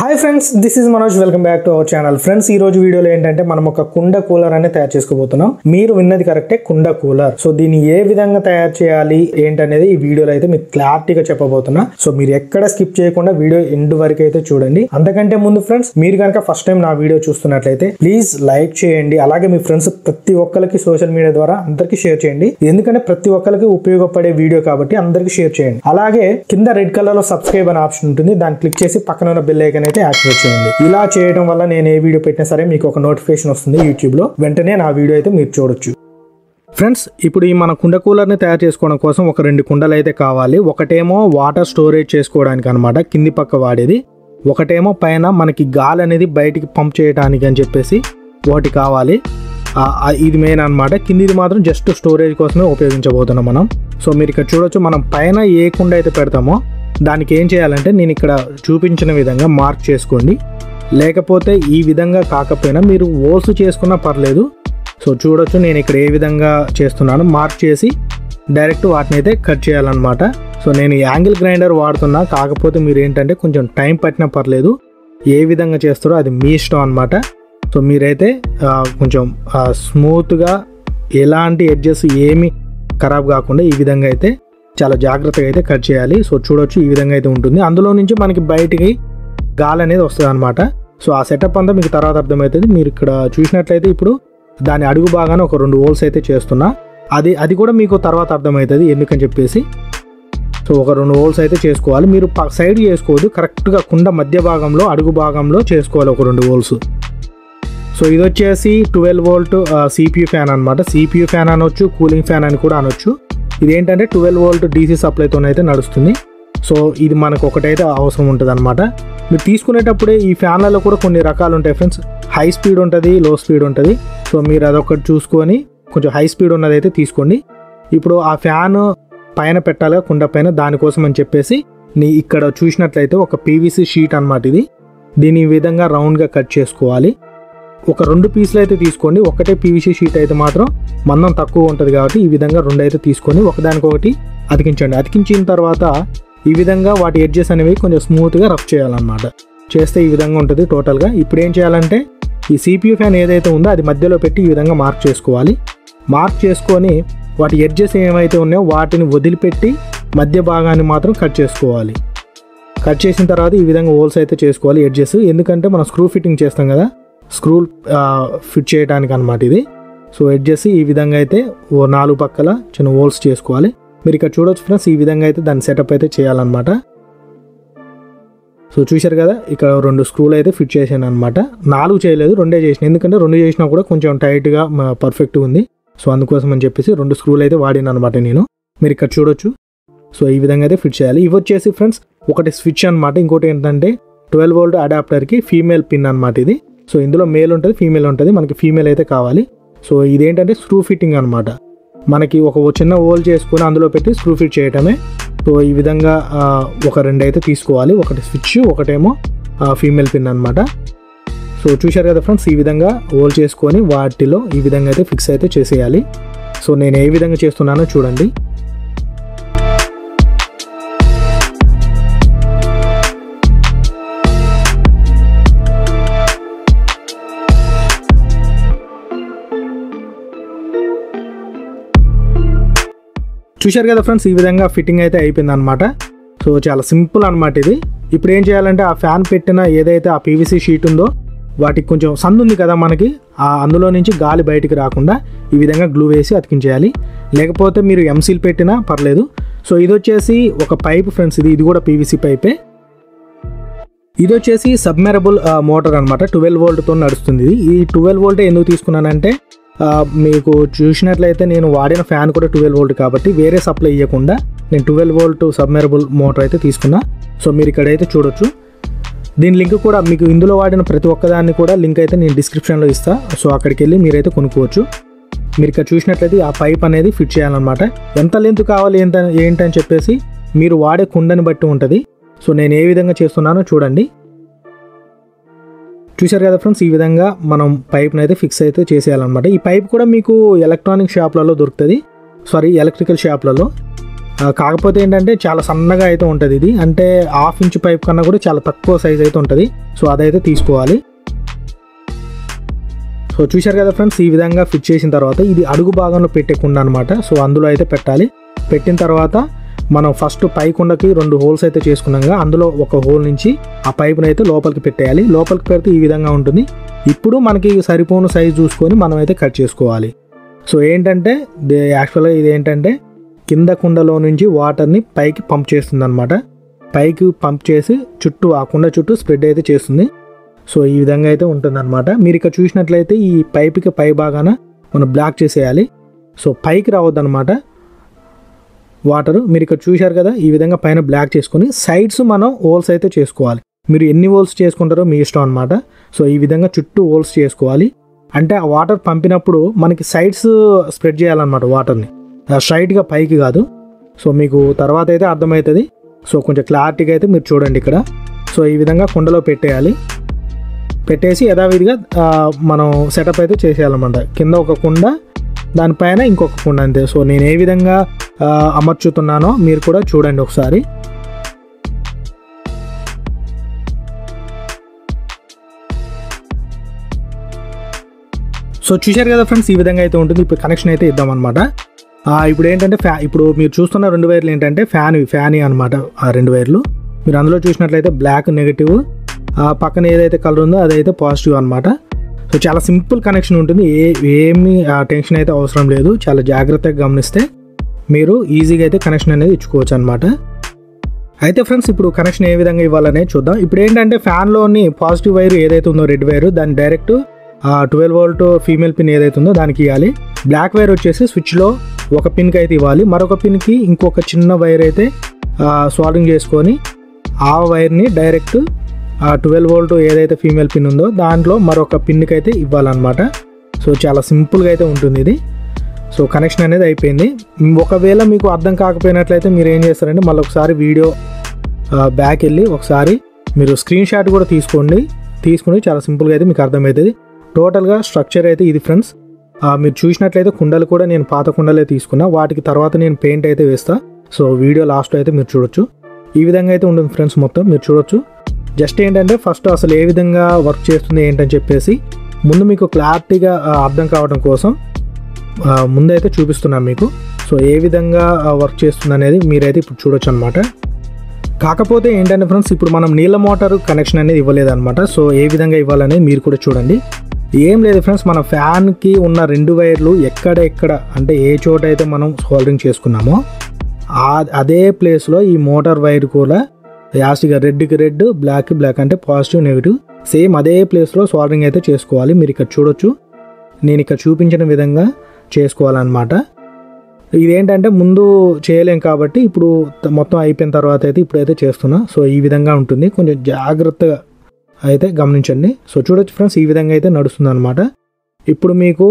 hi friends this is Manoj welcome back to our channel friends ఈ రోజు వీడియోలో ఏంటంటే మనం ఒక కుండ కూలర్ అనేది తయారు చేసుకోబోతున్నాం మీరు విన్నది కరెక్టే కుండ కూలర్ సో దీన్ని ఏ విధంగా తయారు చేయాలి ఏంటనేది ఈ వీడియోలో అయితే మీకు క్లారిటీగా చెప్పబోతున్నా సో మీరు ఎక్కడ స్కిప్ చేయకుండా వీడియో ఎండ్ వరకు అయితే చూడండి అంతకంటే ముందు ఫ్రెండ్స్ మీరు కనుక ఫస్ట్ టైం నా వీడియో చూస్తున్నట్లయితే ప్లీజ్ లైక్ చేయండి అలాగే మీ ఫ్రెండ్స్ ప్రతి ఒక్కరికి సోషల్ మీడియా ద్వారా అందరికీ షేర్ చేయండి ఎందుకంటే ప్రతి ఒక్కరికి ఉపయోగపడే వీడియో కాబట్టి అందరికీ షేర్ చేయండి అలాగే కింద రెడ్ కలర్ లో సబ్స్క్రైబ్ అనే ఆప్షన్ ఉంటుంది దాన్ని క్లిక్ చేసి పక్కన ఉన్న బెల్ ఐకన్ అయితే యాక్టివేట్ చేయండి ఇలా చేయడం వల్ల నేను ఏ వీడియో పెట్టినా సరే మీకు ఒక నోటిఫికేషన్ వస్తుంది యూట్యూబ్ లో వెంటనే నా వీడియో అయితే మీరు చూడొచ్చు ఫ్రెండ్స్ ఇప్పుడు ఈ మన కుండ కూలర్ని తయారు చేసుకోవడం కోసం ఒక రెండు కుండలు అయితే కావాలి ఒకటేమో వాటర్ స్టోరేజ్ చేసుకోవడానికి అనమాట కింది పక్క వాడేది ఒకటేమో పైన మనకి గాలి అనేది బయటికి పంప్ చేయడానికి అని చెప్పేసి ఒకటి కావాలి ఆ, ఆ, ఇది మెయిన్ అనమాట కిందిది మాత్రం జస్ట్ స్టోరేజ్ కోసమే ఉపయోగించబోతున్నాం మనం సో మీరు ఇక్కడ చూడొచ్చు మనం పైన ఏ కుండ అయితే పెడతామో దానికి ఏం చేయాలంటే నేను ఇక్కడ చూపించిన విధంగా మార్క్ చేసుకోండి లేకపోతే ఈ విధంగా కాకపోయినా మీరు ఓల్స్ చేసుకున్నా పర్లేదు సో చూడొచ్చు నేను ఇక్కడ ఏ విధంగా చేస్తున్నాను మార్క్ చేసి డైరెక్ట్ వాటిని అయితే కట్ చేయాలన్నమాట సో నేను యాంగిల్ గ్రైండర్ వాడుతున్నా కాకపోతే మీరు ఏంటంటే కొంచెం టైం పట్టినా పర్లేదు ఏ విధంగా చేస్తారో అది మీ ఇష్టం అనమాట సో మీరైతే ఆ, కొంచెం ఆ, స్మూత్గా ఎలాంటి ఎడ్జెస్ ఏమి ఖరాబ్ కాకుండా ఈ విధంగా అయితే చాలా జాగ్రత్తగా అయితే కట్ చేయాలి సో చూడొచ్చు ఈ విధంగా అయితే ఉంటుంది అందులో నుంచి మనకి బయటికి గాలి అనేది వస్తుంది అనమాట సో ఆ సెటప్ అంతా మీకు తర్వాత అర్థమవుతుంది మీరు ఇక్కడ చూసినట్లయితే ఇప్పుడు దాని అడుగు భాగాన ఒక రెండు హోల్స్ అయితే చేస్తున్నా అది అది కూడా మీకు తర్వాత అర్థమవుతుంది ఎందుకని చెప్పేసి సో ఒక రెండు హోల్స్ అయితే చేసుకోవాలి మీరు ప- సైడ్ చేసుకోవద్దు కరెక్ట్గా కుండ మధ్య భాగంలో అడుగు భాగంలో చేసుకోవాలి ఒక రెండు హోల్స్ సో ఇది వచ్చేసి ట్వెల్వ్ వోల్ట్ సిపియు ఫ్యాన్ అనమాట సిపియు ఫ్యాన్ అనొచ్చు కూలింగ్ ఫ్యాన్ అని కూడా అనొచ్చు ఇది ఏంటంటే ట్వెల్వ్ వోల్ట్ డీసీ సప్లైతో అయితే నడుస్తుంది సో ఇది మనకు ఒకటైతే అవసరం ఉంటుంది అనమాట మీరు తీసుకునేటప్పుడే ఈ ఫ్యాన్లలో కూడా కొన్ని రకాలు ఉంటాయి ఫ్రెండ్స్ హై స్పీడ్ ఉంటుంది లో స్పీడ్ ఉంటుంది సో మీరు అదొకటి చూసుకొని కొంచెం హై స్పీడ్ ఉన్నది అయితే తీసుకోండి ఇప్పుడు ఆ ఫ్యాన్ పైన పెట్టాలి కుండ పైన దానికోసం అని చెప్పేసి నీ ఇక్కడ చూసినట్లయితే ఒక పీవీసీ షీట్ అన్నమాట ఇది దీని ఈ విధంగా రౌండ్గా కట్ చేసుకోవాలి ఒక రెండు పీసులు అయితే తీసుకోండి ఒకటే పీవీసీ షీట్ అయితే మాత్రం మందం తక్కువ ఉంటుంది కాబట్టి ఈ విధంగా రెండు అయితే తీసుకొని ఒకదానికొకటి అతికించండి అతికించిన తర్వాత ఈ విధంగా వాటి ఎడ్జెస్ అనేవి కొంచెం స్మూత్గా రఫ్ చేయాలన్నమాట చేస్తే ఈ విధంగా ఉంటుంది టోటల్గా ఇప్పుడు ఏం చేయాలంటే ఈ సిపియు ఫ్యాన్ ఏదైతే ఉందో అది మధ్యలో పెట్టి ఈ విధంగా మార్క్ చేసుకోవాలి మార్క్ చేసుకొని వాటి ఎడ్జెస్ ఏమైతే ఉన్నాయో వాటిని వదిలిపెట్టి మధ్య భాగాన్ని మాత్రం కట్ చేసుకోవాలి కట్ చేసిన తర్వాత ఈ విధంగా హోల్స్ అయితే చేసుకోవాలి ఎడ్జెస్ ఎందుకంటే మనం స్క్రూ ఫిట్టింగ్ చేస్తాం కదా స్క్రూ ఫిట్ చేయడానికి అనమాట ఇది సో ఎడ్జెస్ ఈ విధంగా అయితే ఓ నాలుగు పక్కల చిన్న హోల్స్ చేసుకోవాలి మీరు ఇక్కడ చూడొచ్చు ఫ్రెండ్స్ ఈ విధంగా అయితే దాని సెటప్ అయితే చేయాలన్నమాట సో చూశారు కదా ఇక్కడ రెండు స్క్రూలు అయితే ఫిట్ చేశాను అనమాట నాలుగు చేయలేదు రెండే చేసిన ఎందుకంటే రెండు చేసినా కూడా కొంచెం టైట్గా పర్ఫెక్ట్ ఉంది సో అందుకోసం అని చెప్పేసి రెండు స్క్రూలు అయితే వాడిన అనమాట నేను మీరు ఇక్కడ చూడొచ్చు సో ఈ విధంగా అయితే ఫిట్ చేయాలి ఇవి వచ్చేసి ఫ్రెండ్స్ ఒకటి స్విచ్ అనమాట ఇంకోటి ఏంటంటే ట్వెల్వ్ వోల్ట్ అడాప్టర్కి ఫీమేల్ పిన్ అనమాట ఇది సో ఇందులో మేల్ ఉంటుంది ఫీమేల్ ఉంటుంది మనకి ఫీమేల్ అయితే కావాలి సో ఇదేంటంటే స్క్రూ ఫిట్టింగ్ అనమాట మనకి ఒక చిన్న హోల్ చేసుకొని అందులో పెట్టి స్క్రూ ఫిట్ చేయటమే సో ఈ విధంగా ఆ, ఒక రెండు అయితే తీసుకోవాలి ఒకటి స్విచ్ ఒకటేమో ఫీమేల్ పిన్ అనమాట సో చూశారు కదా ఫ్రెండ్స్ ఈ విధంగా హోల్ చేసుకొని వాటిలో ఈ విధంగా అయితే ఫిక్స్ అయితే చేసేయాలి సో నేను ఏ విధంగా చేస్తున్నానో చూడండి చూశారు కదా ఫ్రెండ్స్ ఈ విధంగా ఫిట్టింగ్ అయితే అయిపోయింది అనమాట సో చాలా సింపుల్ అనమాట ఇది ఇప్పుడు ఏం చేయాలంటే ఆ ఫ్యాన్ పెట్టిన ఏదైతే ఆ పీవీసీ షీట్ ఉందో వాటికి కొంచెం సందు ఉంది కదా మనకి ఆ అందులో నుంచి గాలి బయటికి రాకుండా ఈ విధంగా గ్లూ వేసి అతికించేయాలి లేకపోతే మీరు ఎంసీల్ పెట్టినా పర్లేదు సో ఇది వచ్చేసి ఒక పైప్ ఫ్రెండ్స్ ఇది ఇది కూడా పీవీసీ పైపే ఇది వచ్చేసి సబ్మెరబుల్ మోటార్ అనమాట ట్వెల్వ్ వోల్ట్తో నడుస్తుంది ఇది ఈ ట్వెల్వ్ వోల్ట్ ఎందుకు తీసుకున్నానంటే ఆ, మీకు చూసినట్లయితే నేను వాడిన ఫ్యాన్ కూడా ట్వెల్వ్ వోల్ట్ కాబట్టి వేరే సప్లై ఇవ్వకుండా నేను ట్వెల్వ్ వోల్ట్ సబ్మెరబుల్ మోటార్ అయితే తీసుకున్నా సో మీరు ఇక్కడైతే చూడొచ్చు దీని లింక్ కూడా మీకు ఇందులో వాడిన ప్రతి ఒక్కదాన్ని కూడా లింక్ అయితే నేను డిస్క్రిప్షన్లో ఇస్తా సో అక్కడికి వెళ్ళి మీరైతే కొనుక్కోవచ్చు మీరు ఇక్కడ చూసినట్లయితే ఆ పైప్ అనేది ఫిట్ చేయాలన్నమాట ఎంత లెంత్ కావాలి ఏంట ఏంటని చెప్పేసి మీరు వాడే కుండని బట్టి ఉంటుంది సో నేను ఏ విధంగా చేస్తున్నానో చూడండి చూశారు కదా ఫ్రెండ్స్ ఈ విధంగా మనం పైప్ని అయితే ఫిక్స్ అయితే చేసేయాలన్నమాట ఈ పైప్ కూడా మీకు ఎలక్ట్రానిక్ షాప్లలో దొరుకుతుంది సారీ ఎలక్ట్రికల్ షాప్లలో ఆ, కాకపోతే ఏంటంటే చాలా సన్నగా అయితే ఉంటుంది ఇది అంటే హాఫ్ ఇంచ్ పైప్ కన్నా కూడా చాలా తక్కువ సైజ్ అయితే ఉంటుంది సో అదైతే తీసుకోవాలి సో చూశారు కదా ఫ్రెండ్స్ ఈ విధంగా ఫిట్ చేసిన తర్వాత ఇది అడుగు భాగంలో పెట్టే కుండ అనమాట సో అందులో అయితే పెట్టాలి పెట్టిన తర్వాత మనం ఫస్ట్ పై కుండకి రెండు హోల్స్ అయితే చేసుకున్నాక అందులో ఒక హోల్ నుంచి ఆ పైపుని అయితే లోపలికి పెట్టేయాలి లోపలికి పెడితే ఈ విధంగా ఉంటుంది ఇప్పుడు మనకి సరిపోను సైజ్ చూసుకొని మనం అయితే కట్ చేసుకోవాలి సో ఏంటంటే యాక్చువల్గా ఇది ఏంటంటే కింద కుండలో నుంచి వాటర్ని పైకి పంప్ చేస్తుంది అనమాట పైకి పంప్ చేసి చుట్టూ ఆ కుండ చుట్టూ స్ప్రెడ్ అయితే చేస్తుంది సో ఈ విధంగా అయితే ఉంటుందన్నమాట మీరు ఇక్కడ చూసినట్లయితే ఈ పైప్కి పై భాగాన మనం బ్లాక్ చేసేయాలి సో పైకి రావద్దనమాట వాటర్ మీరు ఇక్కడ చూశారు కదా ఈ విధంగా పైన బ్లాక్ చేసుకొని సైడ్స్ మనం హోల్స్ అయితే చేసుకోవాలి మీరు ఎన్ని హోల్స్ చేసుకుంటారో మీ ఇష్టం అనమాట సో ఈ విధంగా చుట్టూ హోల్స్ చేసుకోవాలి అంటే ఆ వాటర్ పంపినప్పుడు మనకి సైడ్స్ స్ప్రెడ్ చేయాలన్నమాట వాటర్ని స్ట్రైట్గా పైకి కాదు సో మీకు తర్వాత అయితే అర్థమవుతుంది సో కొంచెం క్లారిటీగా అయితే మీరు చూడండి ఇక్కడ సో ఈ విధంగా కుండలో పెట్టేయాలి పెట్టేసి యథావిధిగా ఆ, మనం సెటప్ అయితే చేసేయాలన్నమాట కింద ఒక కుండ దానిపైన ఇంకొక కుండ అంతే సో నేను ఏ విధంగా ఆ, అమర్చుతున్నానో మీరు కూడా చూడండి ఒకసారి సో చూశారు కదా ఫ్రెండ్స్ ఈ విధంగా అయితే ఉంటుంది ఇప్పుడు కనెక్షన్ అయితే ఇద్దామన్నమాట ఆ, ఇప్పుడు ఏంటంటే ఫ్యా ఇప్పుడు మీరు చూస్తున్న రెండు వైర్లు ఏంటంటే ఫ్యాన్ ఫ్యాన్ అనమాట ఆ రెండు వైర్లు మీరు అందులో చూసినట్లయితే బ్లాక్ నెగిటివ్ ఆ పక్కన ఏదైతే కలర్ ఉందో అదైతే పాజిటివ్ అనమాట సో చాలా సింపుల్ కనెక్షన్ ఉంటుంది ఏ ఏమి టెన్షన్ అయితే అవసరం లేదు చాలా జాగ్రత్తగా గమనిస్తే మీరు ఈజీగా అయితే కనెక్షన్ అనేది ఇచ్చుకోవచ్చు అనమాట అయితే ఫ్రెండ్స్ ఇప్పుడు కనెక్షన్ ఏ విధంగా ఇవ్వాలనే చూద్దాం ఇప్పుడు ఏంటంటే ఫ్యాన్లోని పాజిటివ్ వైర్ ఏదైతే ఉందో రెడ్ వైర్ దాన్ని direct twelve volt female pin ఏదైతే ఉందో దానికి ఇవ్వాలి బ్లాక్ వైర్ వచ్చేసి స్విచ్లో ఒక పిన్కి అయితే ఇవ్వాలి మరొక పిన్కి ఇంకొక చిన్న వైర్ అయితే సాల్వింగ్ చేసుకొని ఆ వైర్ని డైరెక్ట్ ఆ ట్వెల్వ్ వోల్ట్ ఏదైతే ఫీమేల్ పిన్ ఉందో దాంట్లో మరొక పిన్కి అయితే ఇవ్వాలన్నమాట సో చాలా సింపుల్గా అయితే ఉంటుంది ఇది సో కనెక్షన్ అనేది అయిపోయింది మ్, ఒకవేళ మీకు అర్థం కాకపోయినట్లయితే మీరు ఏం చేస్తారంటే మళ్ళీ ఒకసారి వీడియో బ్యాక్ వెళ్ళి ఒకసారి మీరు స్క్రీన్ షాట్ కూడా తీసుకోండి తీసుకుని చాలా సింపుల్గా అయితే మీకు అర్థమవుతుంది టోటల్గా స్ట్రక్చర్ అయితే ఇది ఫ్రెండ్స్ మీరు చూసినట్లయితే కుండలు కూడా నేను పాత కుండలే తీసుకున్నా వాటికి తర్వాత నేను పెయింట్ అయితే వేస్తా సో వీడియో లాస్ట్లో అయితే మీరు చూడొచ్చు ఈ విధంగా అయితే ఉంటుంది ఫ్రెండ్స్ మొత్తం మీరు చూడొచ్చు జస్ట్ ఏంటంటే ఫస్ట్ అసలు ఏ విధంగా వర్క్ చేస్తుంది ఏంటని చెప్పేసి ముందు మీకు క్లారిటీగా ఆ, అర్థం కావడం కోసం ఆ, ముందైతే చూపిస్తున్నాను మీకు సో ఏ విధంగా వర్క్ చేస్తుంది అనేది మీరైతే ఇప్పుడు చూడొచ్చు అనమాట కాకపోతే ఏంటంటే ఫ్రెండ్స్ ఇప్పుడు మనం నీళ్ళ మోటార్ కనెక్షన్ అనేది ఇవ్వలేదన్నమాట సో ఏ విధంగా ఇవ్వాలనేది మీరు కూడా చూడండి ఏం లేదు ఫ్రెండ్స్ మన ఫ్యాన్కి ఉన్న రెండు వైర్లు ఎక్కడ ఎక్కడ అంటే ఏ చోట అయితే మనం సోల్డరింగ్ చేసుకున్నామో ఆ- అదే ప్లేస్లో ఈ మోటార్ వైర్ కూడా యాస్ట్గా రెడ్కి రెడ్ బ్లాక్కి బ్లాక్ అంటే పాజిటివ్ నెగిటివ్ సేమ్ అదే ప్లేస్లో సోల్డరింగ్ అయితే చేసుకోవాలి మీరు ఇక్కడ చూడొచ్చు నేను ఇక్కడ చూపించిన విధంగా చేసుకోవాలన్నమాట ఇదేంటంటే ముందు చేయలేం కాబట్టి ఇప్పుడు త- మొత్తం అయిపోయిన తర్వాత అయితే ఇప్పుడైతే చేస్తున్నా సో ఈ విధంగా ఉంటుంది కొంచెం జాగ్రత్తగా అయితే గమనించండి సో చూడొచ్చు ఫ్రెండ్స్ ఈ విధంగా అయితే నడుస్తుంది అనమాట ఇప్పుడు మీకు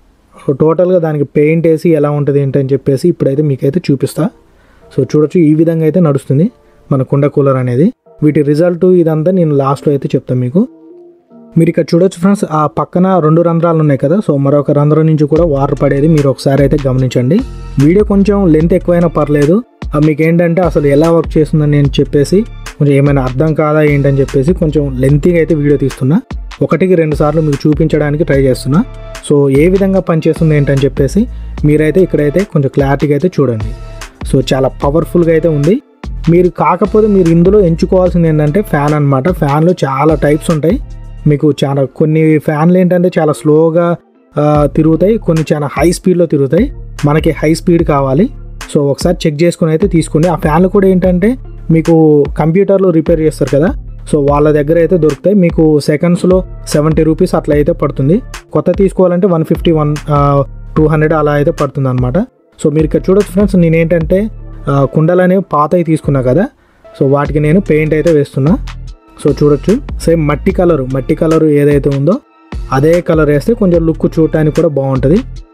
టోటల్గా దానికి పెయింట్ వేసి ఎలా ఉంటుంది ఏంటని చెప్పేసి ఇప్పుడైతే మీకైతే చూపిస్తా సో చూడొచ్చు ఈ విధంగా అయితే నడుస్తుంది మన కుండ కూలర్ అనేది వీటి రిజల్ట్ ఇదంతా నేను లాస్ట్లో అయితే చెప్తాను మీకు మీరు ఇక్కడ చూడొచ్చు ఫ్రెండ్స్ ఆ పక్కన రెండు రంధ్రాలు ఉన్నాయి కదా సో మరొక రంధ్రం నుంచి కూడా వాటర్ పడేది మీరు ఒకసారి అయితే గమనించండి వీడియో కొంచెం లెంత్ ఎక్కువైనా పర్లేదు ఆ మీకు ఏంటంటే అసలు ఎలా వర్క్ చేస్తుందని నేను చెప్పేసి కొంచెం ఏమైనా అర్థం కాదా ఏంటని చెప్పేసి కొంచెం లెంతీగా అయితే వీడియో తీస్తున్నా ఒకటికి రెండు సార్లు మీకు చూపించడానికి ట్రై చేస్తున్నా సో ఏ విధంగా పనిచేస్తుంది ఏంటని చెప్పేసి మీరైతే ఇక్కడైతే కొంచెం క్లారిటీగా అయితే చూడండి సో చాలా పవర్ఫుల్గా అయితే ఉంది మీరు కాకపోతే మీరు ఇందులో ఎంచుకోవాల్సింది ఏంటంటే ఫ్యాన్ అనమాట ఫ్యాన్లో చాలా టైప్స్ ఉంటాయి మీకు చాలా కొన్ని ఫ్యాన్లు ఏంటంటే చాలా స్లోగా ఆ, తిరుగుతాయి కొన్ని చాలా హై స్పీడ్లో తిరుగుతాయి మనకి హై స్పీడ్ కావాలి సో ఒకసారి చెక్ చేసుకుని అయితే తీసుకోండి ఆ ఫ్యాన్లు కూడా ఏంటంటే మీకు కంప్యూటర్లో రిపేర్ చేస్తారు కదా సో వాళ్ళ దగ్గర అయితే దొరుకుతాయి మీకు సెకండ్స్లో సెవెంటీ రూపీస్ అట్లా అయితే పడుతుంది కొత్త తీసుకోవాలంటే one fifty one two hundred అలా అయితే పడుతుంది అనమాట సో మీరు ఇక్కడ చూడొచ్చు ఫ్రెండ్స్ నేనేంటంటే ఆ, కుండలు అనేవి పాతవి తీసుకున్నా కదా సో వాటికి నేను పెయింట్ అయితే వేస్తున్నా సో చూడొచ్చు సేమ్ మట్టి కలరు మట్టి కలరు ఏదైతే ఉందో అదే కలర్ వేస్తే కొంచెం లుక్ చూడటానికి కూడా బాగుంటుంది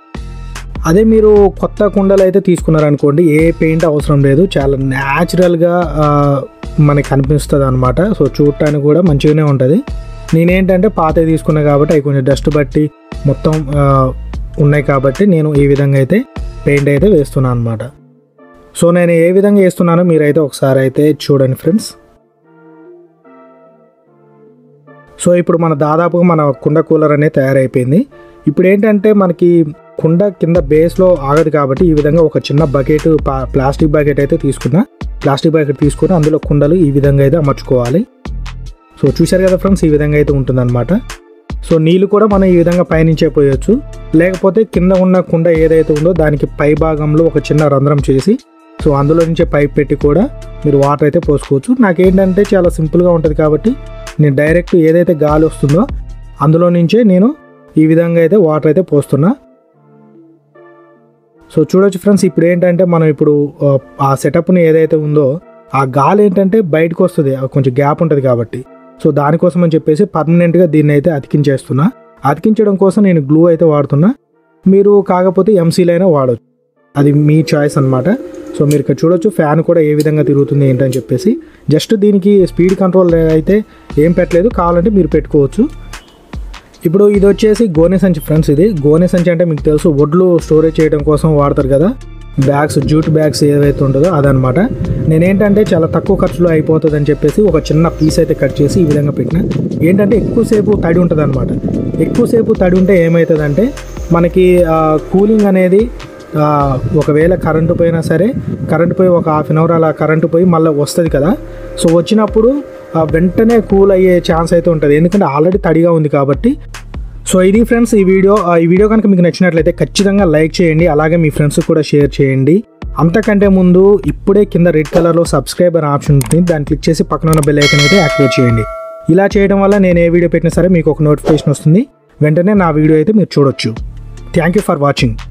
అదే మీరు కొత్త కుండలు అయితే తీసుకున్నారనుకోండి ఏ పెయింట్ అవసరం లేదు చాలా న్యాచురల్గా మనకి కనిపిస్తుంది అనమాట సో చూడటానికి కూడా మంచిగానే ఉంటుంది నేనేంటంటే పాతవి తీసుకున్నా కాబట్టి అవి కొంచెం డస్ట్ బట్టి మొత్తం ఆ, ఉన్నాయి కాబట్టి నేను ఈ విధంగా అయితే పెయింట్ అయితే వేస్తున్నాను అనమాట సో నేను ఏ విధంగా వేస్తున్నానో మీరైతే ఒకసారి అయితే చూడండి ఫ్రెండ్స్ సో ఇప్పుడు మన దాదాపుగా మన కుండ కూలర్ అనేది తయారైపోయింది ఇప్పుడు ఏంటంటే మనకి కుండ కింద బేస్లో ఆగదు కాబట్టి ఈ విధంగా ఒక చిన్న బకెట్ ప్లాస్టిక్ బకెట్ అయితే తీసుకున్నా ప్లాస్టిక్ బకెట్ తీసుకుని అందులో కుండలు ఈ విధంగా అయితే అమర్చుకోవాలి సో చూశారు కదా ఫ్రెండ్స్ ఈ విధంగా అయితే ఉంటుందన్నమాట సో నీళ్ళు కూడా మనం ఈ విధంగా పైనుంచే పోయొచ్చు లేకపోతే కింద ఉన్న కుండ ఏదైతే ఉందో దానికి పై భాగంలో ఒక చిన్న రంధ్రం చేసి సో అందులో నుంచే పైప్ పెట్టి కూడా మీరు వాటర్ అయితే పోసుకోవచ్చు నాకేంటంటే చాలా సింపుల్గా ఉంటుంది కాబట్టి నేను డైరెక్ట్ ఏదైతే గాలి వస్తుందో అందులో నుంచే నేను ఈ విధంగా అయితే వాటర్ అయితే పోస్తున్నా సో చూడొచ్చు ఫ్రెండ్స్ ఇప్పుడు ఏంటంటే మనం ఇప్పుడు ఆ, ఆ సెటప్ని ఏదైతే ఉందో ఆ గాలి ఏంటంటే బయటకు వస్తుంది ఆ కొంచెం గ్యాప్ ఉంటుంది కాబట్టి సో దానికోసం అని చెప్పేసి పర్మనెంట్గా దీన్ని అయితే అతికించేస్తున్నా అతికించడం కోసం నేను గ్లూ అయితే వాడుతున్నా మీరు కాకపోతే ఎంసీలు అయినా వాడచ్చు అది మీ చాయిస్ అన్నమాట సో మీరు ఇక్కడ చూడొచ్చు ఫ్యాన్ కూడా ఏ విధంగా తిరుగుతుంది ఏంటని చెప్పేసి జస్ట్ దీనికి స్పీడ్ కంట్రోల్ అయితే ఏం పెట్టలేదు కావాలంటే మీరు పెట్టుకోవచ్చు ఇప్పుడు ఇది వచ్చేసి గోనె సంచి ఫ్రెండ్స్ ఇది గోనె సంచి అంటే మీకు తెలుసు వడ్లు స్టోరేజ్ చేయడం కోసం వాడతారు కదా బ్యాగ్స్ జూట్ బ్యాగ్స్ ఏవైతే ఉంటుందో అదనమాట నేనేంటంటే చాలా తక్కువ ఖర్చులో అయిపోతుంది అని చెప్పేసి ఒక చిన్న పీస్ అయితే కట్ చేసి ఈ విధంగా పెట్టిన ఏంటంటే ఎక్కువసేపు తడి ఉంటుంది అనమాట ఎక్కువసేపు తడి ఉంటే ఏమవుతుందంటే మనకి కూలింగ్ అనేది ఆ, ఒకవేళ కరెంటు పోయినా సరే కరెంటు పోయి ఒక హాఫ్ అన్ అవర్ అలా కరెంటు పోయి మళ్ళీ వస్తుంది కదా సో వచ్చినప్పుడు ఆ, వెంటనే కూల్ అయ్యే ఛాన్స్ అయితే ఉంటుంది ఎందుకంటే ఆల్రెడీ తడిగా ఉంది కాబట్టి సో ఇది ఫ్రెండ్స్ ఈ వీడియో ఆ, ఈ వీడియో కనుక మీకు నచ్చినట్లయితే ఖచ్చితంగా లైక్ చేయండి అలాగే మీ ఫ్రెండ్స్ కూడా షేర్ చేయండి అంతకంటే ముందు ఇప్పుడే కింద రెడ్ కలర్లో సబ్స్క్రైబర్ ఆప్షన్ ఉంటుంది దాన్ని క్లిక్ చేసి పక్కన ఉన్న బెల్ ఐకన్ అయితే యాక్టివేట్ చేయండి ఇలా చేయడం వల్ల నేను ఏ వీడియో పెట్టినా సరే మీకు ఒక నోటిఫికేషన్ వస్తుంది వెంటనే నా వీడియో అయితే మీరు చూడొచ్చు థ్యాంక్ యూ ఫర్ వాచింగ్